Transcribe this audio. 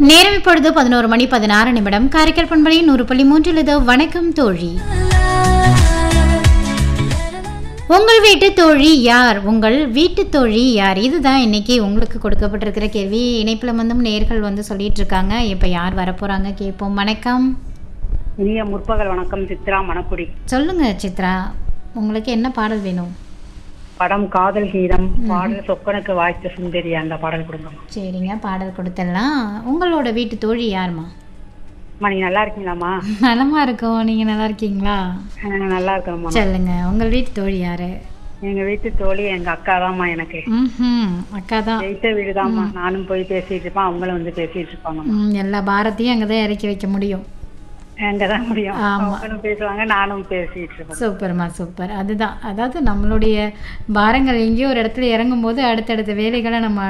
நேரம் இப்பொழுது பதினோரு மணி பதினாறு நிமிடம் காரைக்கால் பண்பலை நூறு புள்ளி மூன்றில் இது வணக்கம் தோழி உங்கள் வீட்டு தோழி யார் உங்கள் வீட்டு தோழி யார் இதுதான் இன்னைக்கு உங்களுக்கு கொடுக்கப்பட்டிருக்கிற கேள்வி இணைப்பில் வந்தும் நேர்கள் வந்து சொல்லிட்டு இருக்காங்க இப்போ யார் வரப்போறாங்க கேட்போம் வணக்கம் இனிய முற்பகல் வணக்கம் சித்ரா மணக்குடி சொல்லுங்க சித்ரா உங்களுக்கு என்ன பாடல் வேணும் படம் காதல் கீதம் பாடல் சொக்கனுக்கு வாய்த்த சுந்தரி அந்த பாடல் கொடுங்க சரிங்க பாடல் கொடுத்துடலாம் உங்களோட வீட்டு தோழி யாருமா அம்மா நீங்க நல்லா இருக்கீங்களாம்மா நலமா இருக்கோம் நீங்க நல்லா இருக்கீங்களா நாங்க நல்லா இருக்கிறோம்மா சொல்லுங்க உங்கள் வீட்டு தோழி யாரு எங்க வீட்டு தோழி எங்க அக்கா தான்மா எனக்கு ம் அக்கா தான் ஜெயித்த வீடுதாம்மா நானும் போய் பேசிட்டு இருப்பேன் அவங்களும் வந்து பேசிட்டு இருப்பாங்க ம், எல்லா பாரத்தையும் அங்கே தான் இறக்கி வைக்க முடியும் அங்கதான் முடியும் ஆமா. அவங்களும் பேசுவாங்க நானும் பேசிட்டு இருப்பேன் சூப்பர்மா சூப்பர் அதுதான் அதாவது நம்மளுடைய பாரங்கள் எங்கேயோ ஒரு இடத்துல இறங்கும் போது அடுத்தடுத்த வேலைகளை நம்ம